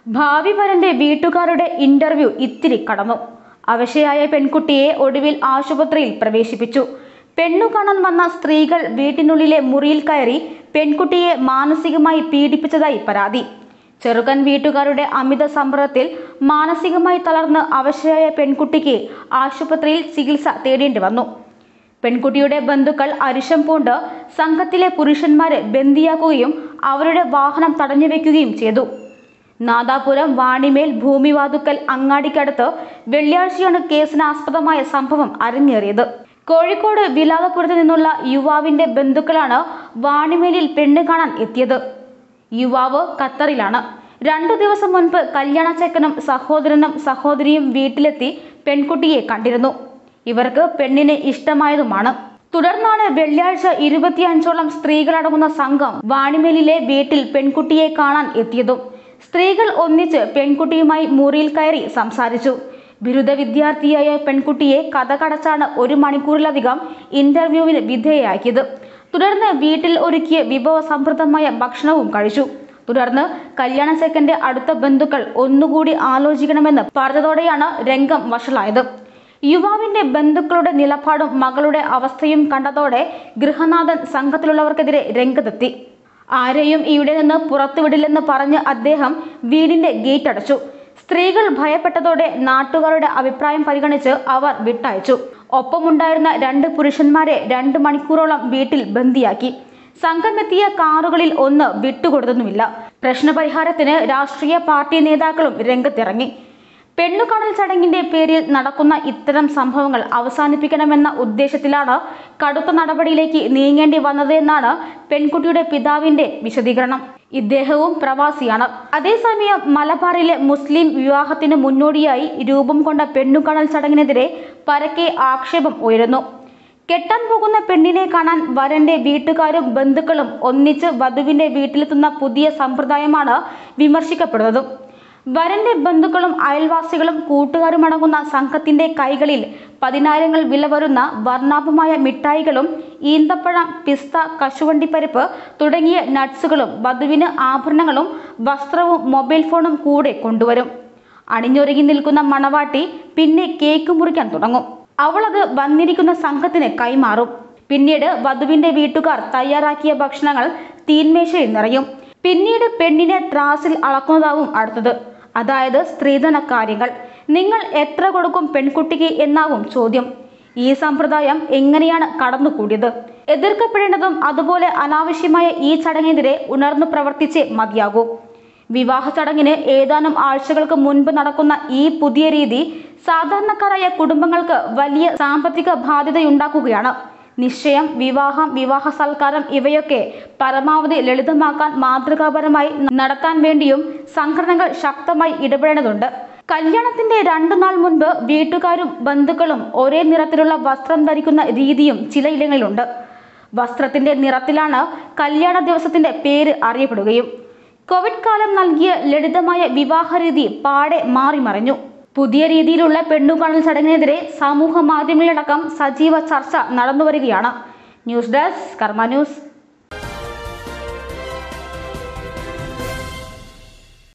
ഭാവി വരന്റെ വീട്ടുകാരുടെ ഇന്റർവ്യൂ ഇത്തിരി കടന്നു അവശയായ പെൺകുട്ടിയെ ഒടുവിൽ ആശുപത്രിയിൽ പ്രവേശിപ്പിച്ചു പെണ്ണു കാണാൻ വന്ന സ്ത്രീകൾ വീട്ടിനുള്ളിലെ മുറിയിൽ കയറി പെൺകുട്ടിയെ മാനസികമായി പീഡിപ്പിച്ചതായി പരാതി ചെറുകൻ വീട്ടുകാരുടെ അമിത സമ്മർദ്ദത്തിൽ മാനസികമായി തളർന്ന് അവശയായ പെൺകുട്ടിക്ക് ആശുപത്രിയിൽ ചികിത്സ തേടേണ്ടി വന്നു പെൺകുട്ടിയുടെ ബന്ധുക്കൾ അരിശം പൂണ്ട് സംഘത്തിലെ പുരുഷന്മാരെ ബന്ദിയാക്കുകയും അവരുടെ വാഹനം തടഞ്ഞു വെക്കുകയും ചെയ്തു നാദാപുരം വാണിമേൽ ഭൂമിവാതുക്കൽ അങ്ങാടിക്കടുത്ത് വെള്ളിയാഴ്ചയാണ് കേസിനാസ്പദമായ സംഭവം അരങ്ങേറിയത് കോഴിക്കോട് വിലാതപുരത്ത് നിന്നുള്ള യുവാവിന്റെ ബന്ധുക്കളാണ് വാണിമേലിൽ പെണ്ണ് കാണാൻ എത്തിയത് യുവാവ് ഖത്തറിലാണ് രണ്ടു ദിവസം മുൻപ് കല്യാണച്ചക്കനും സഹോദരനും സഹോദരിയും വീട്ടിലെത്തി പെൺകുട്ടിയെ കണ്ടിരുന്നു ഇവർക്ക് പെണ്ണിനെ ഇഷ്ടമായതുമാണ് തുടർന്നാണ് വെള്ളിയാഴ്ച ഇരുപത്തിയഞ്ചോളം സ്ത്രീകളടങ്ങുന്ന സംഘം വാണിമേലിലെ വീട്ടിൽ പെൺകുട്ടിയെ കാണാൻ എത്തിയതും സ്ത്രീകൾ ഒന്നിച്ച് പെൺകുട്ടിയുമായി മുറിയിൽ കയറി സംസാരിച്ചു ബിരുദ വിദ്യാർത്ഥിയായ പെൺകുട്ടിയെ കഥ കടച്ചാണ് ഒരു മണിക്കൂറിലധികം ഇന്റർവ്യൂവിന് വിധേയയാക്കിയത് തുടർന്ന് വീട്ടിൽ ഒരുക്കിയ വിഭവസമൃദ്ധമായ ഭക്ഷണവും കഴിച്ചു തുടർന്ന് കല്യാണ സെക്കൻഡ് അടുത്ത ബന്ധുക്കൾ ഒന്നുകൂടി ആലോചിക്കണമെന്ന് പറഞ്ഞതോടെയാണ് രംഗം വഷളായത് യുവാവിന്റെ ബന്ധുക്കളുടെ നിലപാടും മകളുടെ അവസ്ഥയും കണ്ടതോടെ ഗൃഹനാഥൻ സംഘത്തിലുള്ളവർക്കെതിരെ രംഗത്തെത്തി ആരെയും ഇവിടെ നിന്ന് പുറത്തുവിടില്ലെന്ന് പറഞ്ഞ് അദ്ദേഹം വീടിന്റെ ഗേറ്റ് അടച്ചു സ്ത്രീകൾ ഭയപ്പെട്ടതോടെ നാട്ടുകാരുടെ അഭിപ്രായം പരിഗണിച്ച് അവർ വിട്ടയച്ചു ഒപ്പമുണ്ടായിരുന്ന രണ്ട് പുരുഷന്മാരെ രണ്ട് മണിക്കൂറോളം വീട്ടിൽ ബന്ദിയാക്കി സംഘമെത്തിയ കാറുകളിൽ ഒന്ന് വിട്ടുകൊടുത്തതുമില്ല പ്രശ്നപരിഹാരത്തിന് രാഷ്ട്രീയ പാർട്ടി നേതാക്കളും രംഗത്തിറങ്ങി പെണ്ണുകാണൽ ചടങ്ങിന്റെ പേരിൽ നടക്കുന്ന ഇത്തരം സംഭവങ്ങൾ അവസാനിപ്പിക്കണമെന്ന ഉദ്ദേശത്തിലാണ് കടുത്ത നടപടിയിലേക്ക് നീങ്ങേണ്ടി വന്നത് എന്നാണ് പെൺകുട്ടിയുടെ പിതാവിന്റെ വിശദീകരണം ഇദ്ദേഹവും പ്രവാസിയാണ് അതേസമയം മലബാറിലെ മുസ്ലിം വിവാഹത്തിന് മുന്നോടിയായി രൂപം കൊണ്ട പെണ്ണുകാണൽ ചടങ്ങിനെതിരെ പരക്കെ ആക്ഷേപം ഉയരുന്നു കെട്ടാൻ പോകുന്ന പെണ്ണിനെ കാണാൻ വരന്റെ വീട്ടുകാരും ബന്ധുക്കളും ഒന്നിച്ച് വധുവിന്റെ വീട്ടിലെത്തുന്ന പുതിയ സമ്പ്രദായമാണ് വിമർശിക്കപ്പെടുന്നതും വരന്റെ ബന്ധുക്കളും അയൽവാസികളും കൂട്ടുകാരും അടങ്ങുന്ന സംഘത്തിന്റെ കൈകളിൽ പതിനായിരങ്ങൾ വില വരുന്ന വർണ്ണാഭമായ മിഠായികളും ഈന്തപ്പഴം പിസ്ത കശുവണ്ടിപ്പരിപ്പ് തുടങ്ങിയ നട്ട്സുകളും വധുവിന് ആഭരണങ്ങളും വസ്ത്രവും മൊബൈൽ ഫോണും കൂടെ കൊണ്ടുവരും അണിഞ്ഞൊരുങ്ങി നിൽക്കുന്ന മണവാട്ടി പിന്നെ കേക്ക് മുറിക്കാൻ തുടങ്ങും അവൾ അത് വന്നിരിക്കുന്ന സംഘത്തിന് കൈമാറും പിന്നീട് വധുവിന്റെ വീട്ടുകാർ തയ്യാറാക്കിയ ഭക്ഷണങ്ങൾ തീന്മേശയിൽ നിറയും പിന്നീട് പെണ്ണിനെ ത്രാസിൽ അളക്കുന്നതാവും അടുത്തത് അതായത് സ്ത്രീധന കാര്യങ്ങൾ നിങ്ങൾ എത്ര കൊടുക്കും പെൺകുട്ടിക്ക് എന്നാവും ചോദ്യം ഈ സമ്പ്രദായം എങ്ങനെയാണ് കടന്നുകൂടിയത് എതിർക്കപ്പെടേണ്ടതും അതുപോലെ അനാവശ്യമായ ഈ ചടങ്ങിനെതിരെ ഉണർന്നു പ്രവർത്തിച്ചേ മതിയാകൂ വിവാഹ ചടങ്ങിന് ഏതാനും ആഴ്ചകൾക്ക് മുൻപ് നടക്കുന്ന ഈ പുതിയ രീതി സാധാരണക്കാരായ കുടുംബങ്ങൾക്ക് വലിയ സാമ്പത്തിക ബാധ്യതയുണ്ടാക്കുകയാണ് നിശ്ചയം വിവാഹം വിവാഹ സൽക്കാരം ഇവയൊക്കെ പരമാവധി ലളിതമാക്കാൻ മാതൃകാപരമായി നടത്താൻ വേണ്ടിയും സംഘടനകൾ ശക്തമായി ഇടപെടേണ്ടതുണ്ട് കല്യാണത്തിന്റെ രണ്ടു നാൾ മുൻപ് വീട്ടുകാരും ബന്ധുക്കളും ഒരേ നിറത്തിലുള്ള വസ്ത്രം ധരിക്കുന്ന രീതിയും ചിലയിടങ്ങളിലുണ്ട് വസ്ത്രത്തിന്റെ നിറത്തിലാണ് കല്യാണ ദിവസത്തിന്റെ പേര് അറിയപ്പെടുകയും കോവിഡ് കാലം നൽകിയ ലളിതമായ വിവാഹ രീതി പാടെ മാറിമറിഞ്ഞു പുതിയ രീതിയിലുള്ള പെണ്ണുകാണൽ ചടങ്ങിനെതിരെ സമൂഹ മാധ്യമങ്ങളിലടക്കം സജീവ ചർച്ച നടന്നുവരികയാണ് ന്യൂസ് ഡെസ്ക് കർമ്മ ന്യൂസ്